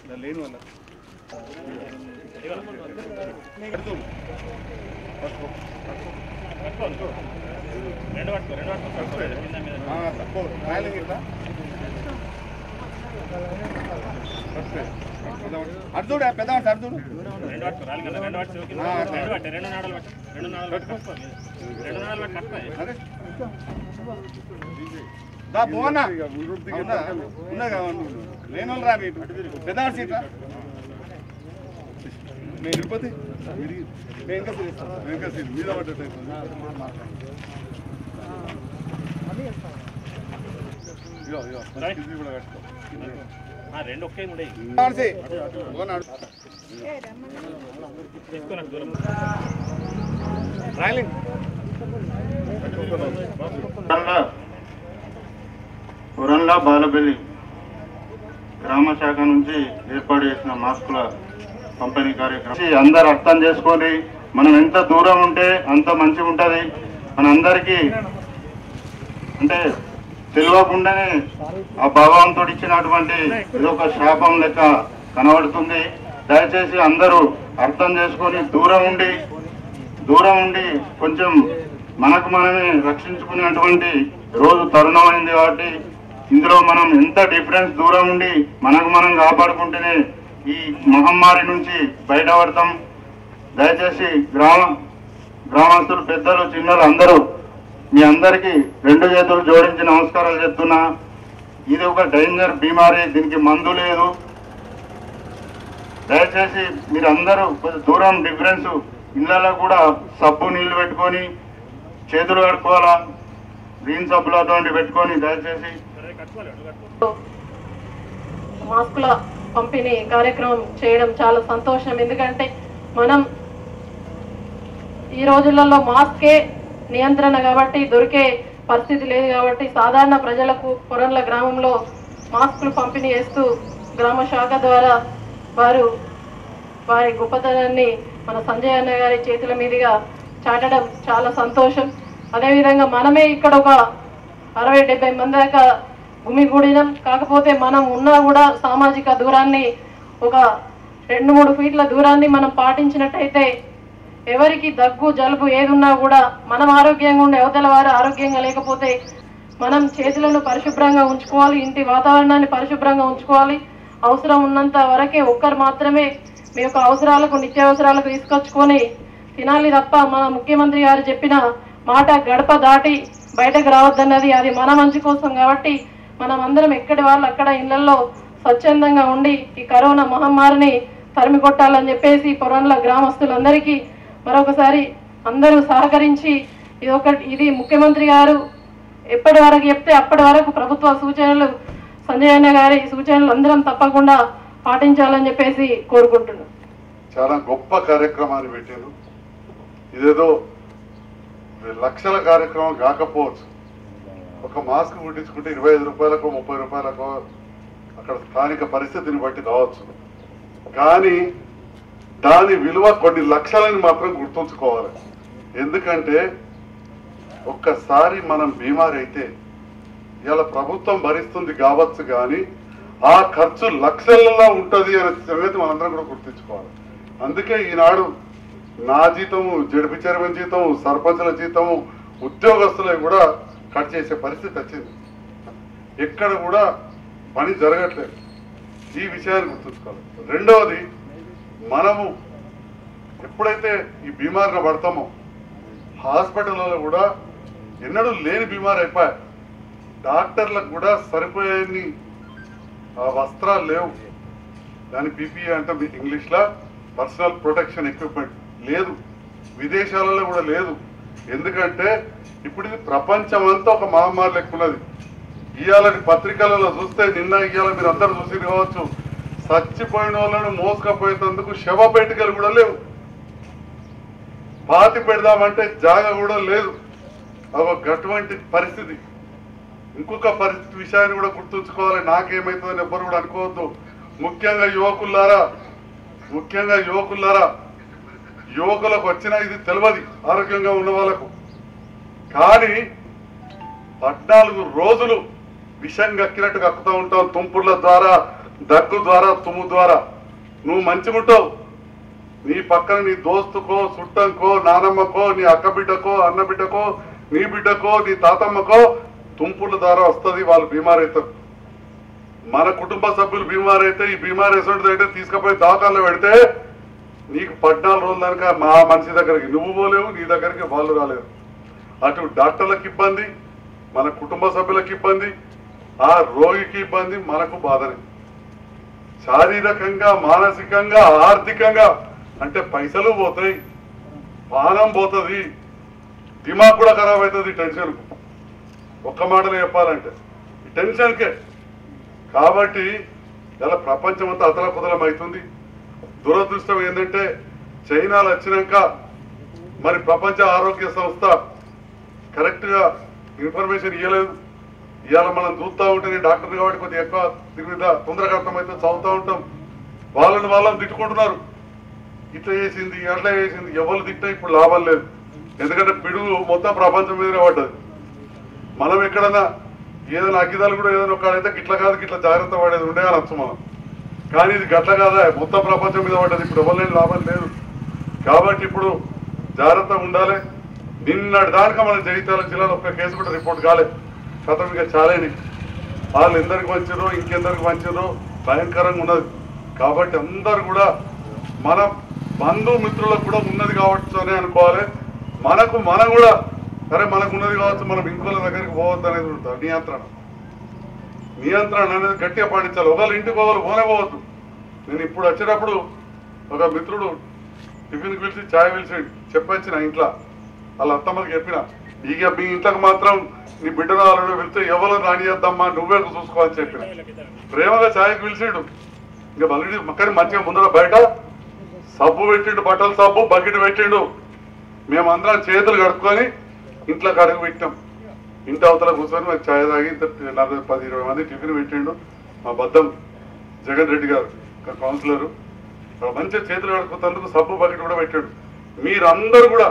లేని వాళ్ళ రెండు పట్టుకో రెండు పట్టుకో కింద మీద తక్కువ రాయలింగ్ ఇట్లా అర్జుడు పెద్దవాడు అర్జుడు రెండు పట్టుకో రాలి కన్నా రెండు పట్టు కింద ఆ, రెండు పట్టు రెండు నాడలు పట్టు రెండు నాడలు పట్టు కట్టుకో రెండు నాడలు పట్టు కట్టుకో అరే దా పోనా అవునా ఉన్నా కదా లేని వాళ్ళు రా ఇటు పెద్దవాడు సీట్ రా నేను తిరుపతి నేను ఇంకా సీట్ ఇస్తాను. నేను ఇంకా సీట్ మీద పడ్డట్టు అవుతుంది. ఇగో ఇగో ఇది కూడా కట్టుకో ఆ, రెండు ఒకే ఉండే నడిచి. ఓ నడు. తీసుకో నాకు దూరం రాయలింగ్ ఉరన్ల ఉరన్ల బాలబెల్లి గ్రామ శాఖ నుంచి ఏర్పాటు చేసిన మాస్కుల పంపిణీ కార్యక్రమం అందరు అర్థం చేసుకొని మనం ఎంత దూరం ఉంటే అంత మంచిగా ఉంటుంది మనందరికీ అంటే తెలియకుండానే ఆ భగవంతుడు ఇచ్చినటువంటి ఇది ఒక శాపం లెక్క కనబడుతుంది దయచేసి అందరూ అర్థం చేసుకొని దూరం ఉండి దూరం ఉండి కొంచెం మనకు మనమే రక్షించుకునేటువంటి రోజు తరుణం అయింది కాబట్టి ఇందులో మనం ఎంత డిఫరెన్స్ దూరం ఉండి మనకు మనం కాపాడుకుంటేనే ఈ మహమ్మారి నుంచి బయటపడతాం దయచేసి గ్రామ గ్రామస్తులు పెద్దలు చిన్నలు అందరూ మీ అందరికీ రెండు చేతులు జోడించి నమస్కారాలు చెప్తున్నా ఇది ఒక డేంజర్ బీమారీ దీనికి మందు లేదు దయచేసి మీరందరూ కొంచెం దూరం డిఫరెన్స్ ఇళ్ళలో కూడా సబ్బు నీళ్లు పెట్టుకొని చేతులు కడుక్కోవాలా గ్రీన్ సబ్బులు అటువంటి పెట్టుకొని దయచేసి మాస్కుల పంపిణీ కార్యక్రమం చేయడం చాలా సంతోషం ఎందుకంటే మనం ఈ రోజులలో మాస్కే నియంత్రణ కాబట్టి దొరికే పరిస్థితి లేదు కాబట్టి సాధారణ ప్రజలకు కొరన్ల గ్రామంలో మాస్కులు పంపిణీ చేస్తూ గ్రామ శాఖ ద్వారా వారు వారి గొప్పతనాన్ని మన సంజయ్ అన్న గారి చేతుల మీదుగా చాటడం చాలా సంతోషం అదేవిధంగా మనమే ఇక్కడ ఒక అరవై డెబ్బై మంది దాకా గుమిగూడినాం కాకపోతే మనం ఉన్నా కూడా సామాజిక దూరాన్ని ఒక రెండు మూడు ఫీట్ల దూరాన్ని మనం పాటించినట్టయితే ఎవరికి దగ్గు జలుబు ఏది ఉన్నా కూడా మనం ఆరోగ్యంగా ఉండే అవతల వారు ఆరోగ్యంగా లేకపోతే మనం చేతులను పరిశుభ్రంగా ఉంచుకోవాలి ఇంటి వాతావరణాన్ని పరిశుభ్రంగా ఉంచుకోవాలి అవసరం ఉన్నంత వరకే ఒక్కరు మాత్రమే మీ యొక్క అవసరాలకు నిత్యావసరాలకు తీసుకొచ్చుకొని తినాలి తప్ప మన ముఖ్యమంత్రి గారు చెప్పిన మాట గడప దాటి బయటకు రావద్దన్నది అది మన మంచి కోసం కాబట్టి మనం అందరం ఎక్కడి వాళ్ళు అక్కడ ఇళ్లలో స్వచ్ఛందంగా ఉండి ఈ కరోనా మహమ్మారిని తరిమి కొట్టాలని చెప్పేసి పొరంల గ్రామస్తులందరికీ మరొకసారి అందరూ సహకరించి ఇది ఒక ఇది ముఖ్యమంత్రి గారు ఎప్పటి వరకు చెప్తే అప్పటి వరకు ప్రభుత్వ సూచనలు సంజయ్ అన్న గారి సూచనలు అందరం తప్పకుండా పాటించాలని చెప్పేసి కోరుకుంటున్నాను చాలా గొప్ప కార్యక్రమాన్ని పెట్టారు ఇదేదో లక్షల కార్యక్రమం కాకపోవచ్చు ఒక మాస్క్ కుట్టించుకుంటే ఇరవై ఐదు రూపాయలకు ముప్పై రూపాయలకు అక్కడ స్థానిక పరిస్థితిని బట్టి కావచ్చు కానీ దాని విలువ కొన్ని లక్షలని మాత్రం గుర్తుంచుకోవాలి ఎందుకంటే ఒక్కసారి మనం బీమార్ అయితే ఇలా ప్రభుత్వం భరిస్తుంది కావచ్చు కానీ ఆ ఖర్చు లక్షలలో ఉంటుంది అనే సంగతి మనందరం కూడా గుర్తుంచుకోవాలి అందుకే ఈనాడు నా జీతము జడిపి చైర్మన్ జీతము సర్పంచుల జీతము ఉద్యోగస్తులకు కూడా కట్ చేసే పరిస్థితి వచ్చింది ఎక్కడ కూడా పని జరగట్లేదు ఈ విషయాన్ని గుర్తుంచుకోవాలి రెండవది మనము ఎప్పుడైతే ఈ బీమారిన పడతామో హాస్పిటల్లో కూడా ఎన్నడూ లేని బీమారి అయిపోయాయి డాక్టర్లకు కూడా సరిపోయేని ఆ వస్త్రాలు లేవు దాని పీపీఏ అంటే మీ ఇంగ్లీష్లో పర్సనల్ ప్రొటెక్షన్ ఎక్విప్మెంట్ లేదు విదేశాలలో కూడా లేదు ఎందుకంటే ఇప్పుడు ఇది ప్రపంచం అంతా ఒక మహమ్మారి లెక్క ఉన్నది ఇవాళ పత్రికలలో చూస్తే నిన్న ఇవాళ మీరు అందరూ చూసి కావచ్చు చచ్చిపోయిన వాళ్ళను మోసుకపోయేందుకు శవ పేటికలు కూడా లేవు పాతి పెడదామంటే జాగ కూడా లేదు ఒక అటువంటి పరిస్థితి ఇంకొక పరిస్థితి విషయాన్ని కూడా గుర్తుంచుకోవాలి నాకేమైతుందని ఎవ్వరు కూడా అనుకోవద్దు ముఖ్యంగా యువకులారా ముఖ్యంగా యువకులారా యువకులకు వచ్చిన ఇది తెలియదు ఆరోగ్యంగా ఉన్న వాళ్ళకు కానీ పద్నాలుగు రోజులు విషం కక్కినట్టు కక్కుతూ ఉంటాం తుంపుల ద్వారా దగ్గు ద్వారా తుమ్ము ద్వారా నువ్వు మంచిగుంటావు నీ పక్కన నీ దోస్తుకో చుట్టంకో నానమ్మకో నీ అక్క బిడ్డకో అన్న బిడ్డకో నీ బిడ్డకో నీ తాతమ్మకో తుంపుల ద్వారా వస్తుంది వాళ్ళు బీమార్ అవుతారు మన కుటుంబ సభ్యులు బీమార్ అయితే ఈ బీమార్ వేసినట్టు అయితే తీసుకుపోయి దవాఖానలో పెడితే నీకు పద్నాలుగు రోజుల దాకా మా మనిషి దగ్గరికి నువ్వు పోలేవు నీ దగ్గరికి వాళ్ళు రాలేరు అటు డాక్టర్లకు ఇబ్బంది మన కుటుంబ సభ్యులకు ఇబ్బంది ఆ రోగికి ఇబ్బంది మనకు బాధనే శారీరకంగా మానసికంగా ఆర్థికంగా అంటే పైసలు పోతాయి పానం పోతుంది దిమాగ్ కూడా ఖరాబ్ అవుతుంది టెన్షన్ ఒక్క మాటలో చెప్పాలంటే ఈ టెన్షన్కే కాబట్టి ఇలా ప్రపంచం అంతా అతలకుతలం అవుతుంది దురదృష్టం ఏంటంటే చైనాలో వచ్చినాక మరి ప్రపంచ ఆరోగ్య సంస్థ కరెక్ట్ గా ఇన్ఫర్మేషన్ ఇవ్వలేదు ఇవాళ మనం చూస్తూ ఉంటే నేను డాక్టర్ కాబట్టి కొద్దిగా ఎక్కువ దీని మీద తొందరగా అర్థమైతే చదువుతూ ఉంటాం వాళ్ళని వాళ్ళని తిట్టుకుంటున్నారు ఇట్లా చేసింది అట్లా చేసింది ఎవరు తిట్టా ఇప్పుడు లాభం లేదు ఎందుకంటే పిడుగు మొత్తం ప్రపంచం మీదనే పడ్డది మనం ఎక్కడన్నా ఏదైనా అగ్గిదాలు కూడా ఏదైనా ఒక్కడైతే గిట్ల కాదు గిట్ల జాగ్రత్త పడేది ఉండే అనొచ్చు మనం కానీ ఇది గట్ల కాదా మొత్తం ప్రపంచం మీద పడ్డది ఇప్పుడు ఎవరు లాభం లేదు కాబట్టి ఇప్పుడు జాగ్రత్తగా ఉండాలి నిన్నటి దానిక మన జగిత్యాల జిల్లాలో ఒక్క కేసు కూడా రిపోర్ట్ కాలే కథం ఇక చాలేని వాళ్ళు ఎందరికి మంచిరో ఇంకెందరికి మంచిరో భయంకరంగా ఉన్నది కాబట్టి అందరు కూడా మన బంధుమిత్రులకు కూడా ఉన్నది కావచ్చునే అనుకోవాలి మనకు మనం కూడా సరే మనకు ఉన్నది కావచ్చు మనం ఇంకోళ్ళ దగ్గరికి పోవద్దు అనేది ఉంటుంది నియంత్రణ నియంత్రణ అనేది గట్టిగా పాటించాలి ఒకళ్ళు ఇంటికి ఒకరు పోనే పోవద్దు నేను ఇప్పుడు వచ్చేటప్పుడు ఒక మిత్రుడు టిఫిన్కి పిలిచి ఛాయ్ పిలిచి చెప్పొచ్చిన ఇంట్లో వాళ్ళ అత్తమ్మకి చెప్పిన ఇక మీ ఇంట్లోకి మాత్రం నీ బిడ్డను వాళ్ళని వెళ్తే ఎవరు రానియద్దమ్మా నువ్వే చూసుకో అని చెప్పిన ప్రేమగా ఛాయ్కి పిలిచిండు ఇంకా మళ్ళీ కానీ మంచిగా ముందర బయట సబ్బు పెట్టిండు బట్టల సబ్బు బకెట్ పెట్టిండు మేమందరం చేతులు కడుక్కొని ఇంట్లో కడుగు పెట్టాం ఇంటి అవతల కూర్చొని మాకు ఛాయ్ తాగి ఇంత నలభై పది ఇరవై మంది టిఫిన్ పెట్టిండు మా బద్దం జగన్ రెడ్డి గారు ఒక కౌన్సిలరు ఆ మంచిగా చేతులు కడుక్కున్నందుకు సబ్బు బకెట్ కూడా పెట్టాడు మీరందరూ కూడా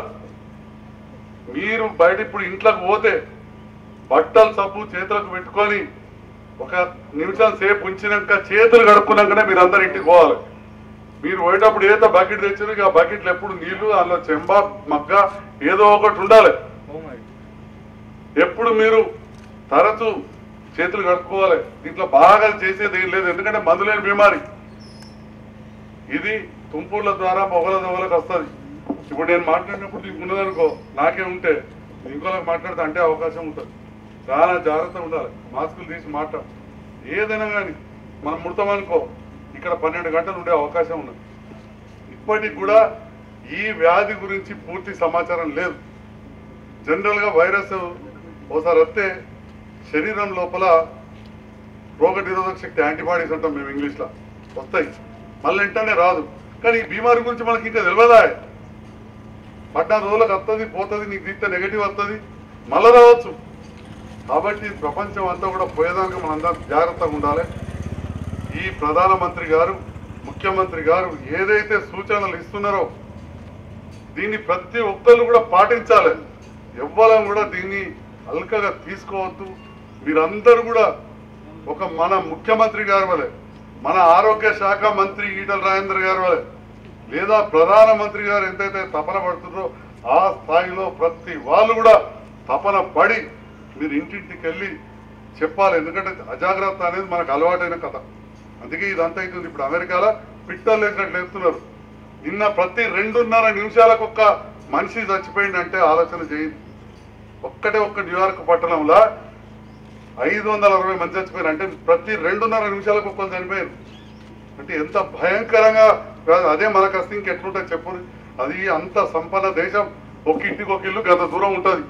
మీరు బయట ఇప్పుడు ఇంట్లోకి పోతే బట్టలు సబ్బు చేతులకు పెట్టుకొని ఒక నిమిషం సేపు ఉంచినాక చేతులు కడుక్కున్నాకనే మీరు అందరు ఇంటికి పోవాలి మీరు పోయేటప్పుడు ఏదో బకెట్ తెచ్చారు ఇక ఆ బకెట్లు ఎప్పుడు నీళ్లు అందులో చెంబ మగ్గ ఏదో ఒకటి ఉండాలి ఎప్పుడు మీరు తరచు చేతులు కడుక్కోవాలి దీంట్లో బాగా చేసేది ఏం లేదు ఎందుకంటే మందులేని బీమారి ఇది తుంపుల ద్వారా పొగల దొగలకు వస్తుంది ఇప్పుడు నేను మాట్లాడినప్పుడు నీకు ఉన్నదనుకో నాకే ఉంటే ఇంకోళ్ళకి మాట్లాడితే అంటే అవకాశం ఉంటుంది చాలా జాగ్రత్తగా ఉండాలి మాస్కులు తీసి మాట్లాడు ఏదైనా కానీ మనం ముడతామనుకో ఇక్కడ పన్నెండు గంటలు ఉండే అవకాశం ఉన్నది ఇప్పటికి కూడా ఈ వ్యాధి గురించి పూర్తి సమాచారం లేదు జనరల్ గా వైరస్ ఓసారి వస్తే శరీరం లోపల రోగ నిరోధక శక్తి యాంటీబాడీస్ అంటాం మేము ఇంగ్లీష్లో వస్తాయి మళ్ళీ వెంటనే రాదు కానీ ఈ బీమారి గురించి మనకి ఇంకా తెలియదా పద్నాలుగు రోజులకు వస్తుంది పోతుంది నీకు తీస్తే నెగటివ్ వస్తుంది మళ్ళీ రావచ్చు కాబట్టి ప్రపంచం అంతా కూడా పోయేదానికి మనందరం జాగ్రత్తగా ఉండాలి ఈ ప్రధానమంత్రి గారు ముఖ్యమంత్రి గారు ఏదైతే సూచనలు ఇస్తున్నారో దీన్ని ప్రతి ఒక్కరు కూడా పాటించాలి ఎవ్వరం కూడా దీన్ని అల్కగా తీసుకోవద్దు మీరందరూ కూడా ఒక మన ముఖ్యమంత్రి గారి వలె మన ఆరోగ్య శాఖ మంత్రి ఈటల రాజేంద్ర గారి వలె లేదా ప్రధానమంత్రి గారు ఎంతైతే తపన పడుతుందో ఆ స్థాయిలో ప్రతి వాళ్ళు కూడా తపన పడి మీరు ఇంటింటికి వెళ్ళి చెప్పాలి ఎందుకంటే అజాగ్రత్త అనేది మనకు అలవాటైన కథ అందుకే ఇదంతా అవుతుంది ఇప్పుడు అమెరికాలో పిట్టలు లేచినట్లు లేస్తున్నారు నిన్న ప్రతి రెండున్నర నిమిషాలకు ఒక్క మనిషి చచ్చిపోయిందంటే ఆలోచన చేయండి ఒక్కటే ఒక్క న్యూయార్క్ పట్టణంలో ఐదు వందల అరవై మంది చచ్చిపోయారు అంటే ప్రతి రెండున్నర నిమిషాలకు ఒక్కరు చనిపోయారు అంటే ఎంత భయంకరంగా కాదు అదే మనకు వస్తే ఇంకెట్లుంటుంది చెప్పు అది అంత సంపన్న దేశం ఒక ఇంటికి ఒక ఇల్లు గత దూరం ఉంటుంది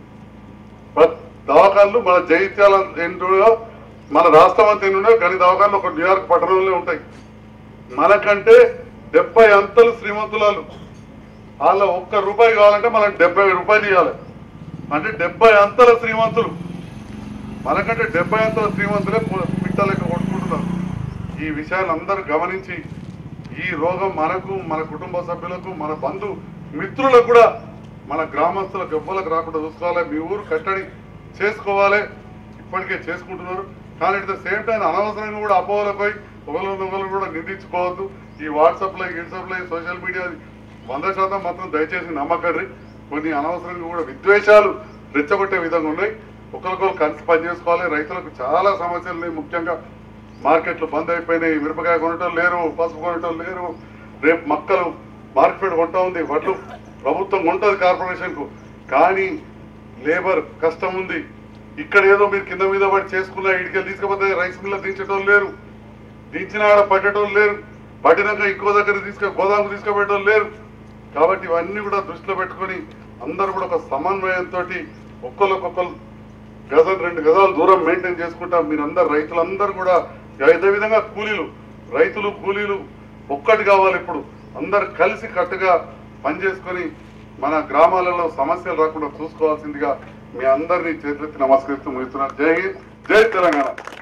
దవాఖాన్లు మన జైత్యాల ఏంటో మన రాష్ట్రం అంతా ఎన్ని ఉన్నాయో కానీ దవాఖాన్లు ఒక న్యూయార్క్ పట్టణంలో ఉంటాయి మనకంటే డెబ్బై అంతలు శ్రీమంతులాలు వాళ్ళ ఒక్క రూపాయి కావాలంటే మనకు డెబ్బై రూపాయలు ఇవ్వాలి అంటే డెబ్బై అంతల శ్రీమంతులు మనకంటే డెబ్బై అంతల శ్రీమంతులే పు- పిట్టలెక్క కొట్టుకుంటున్నారు ఈ విషయాలు అందరూ గమనించి ఈ రోగం మనకు మన కుటుంబ సభ్యులకు మన బంధు మిత్రులకు కూడా మన గ్రామస్తులకు ఎవ్వలకు రాకుండా చూసుకోవాలి మీ ఊరు కట్టడి చేసుకోవాలి ఇప్పటికే చేసుకుంటున్నారు కానీ అట్ ద సేమ్ టైం అనవసరంగా కూడా అపోహలపై ఒకరు ఒకరు కూడా నిందించుకోవద్దు ఈ వాట్సాప్లో ఇన్స్టాప్లో సోషల్ మీడియా వంద శాతం మాత్రం దయచేసి నమ్మకండి కొన్ని అనవసరంగా కూడా విద్వేషాలు రెచ్చగొట్టే విధంగా ఉన్నాయి ఒకరికొకరు కలిసి పనిచేసుకోవాలి రైతులకు చాలా సమస్యలు ఉన్నాయి ముఖ్యంగా మార్కెట్లు బంద్ అయిపోయినాయి మిరపకాయ కొనటం లేరు పసుపు కొనటం లేరు రేపు మక్కలు మార్కెట్ కొంటా ఉంది వడ్లు ప్రభుత్వం కొంటది కార్పొరేషన్ కు కానీ లేబర్ కష్టం ఉంది ఇక్కడ ఏదో మీరు కింద మీద పడి చేసుకున్న ఇటుకెళ్ళి తీసుకపోతే రైస్ మిల్ల దించడం లేరు దించిన ఆడ పట్టడం లేరు పట్టినాక ఇంకో దగ్గర తీసుకు గోదాము తీసుకుపెట్టడం లేరు కాబట్టి ఇవన్నీ కూడా దృష్టిలో పెట్టుకొని అందరూ కూడా ఒక సమన్వయంతో ఒక్కరికొకరు గజం రెండు గజాలు దూరం మెయింటైన్ చేసుకుంటా మీరందరు రైతులందరూ కూడా అదే విధంగా కూలీలు రైతులు కూలీలు ఒక్కటి కావాలి ఇప్పుడు అందరు కలిసి కట్టుగా పనిచేసుకొని మన గ్రామాలలో సమస్యలు రాకుండా చూసుకోవాల్సిందిగా మీ అందరినీ చేతులెత్తి నమస్కరిస్తూ ముగిస్తున్నాను జై హింద్ జై తెలంగాణ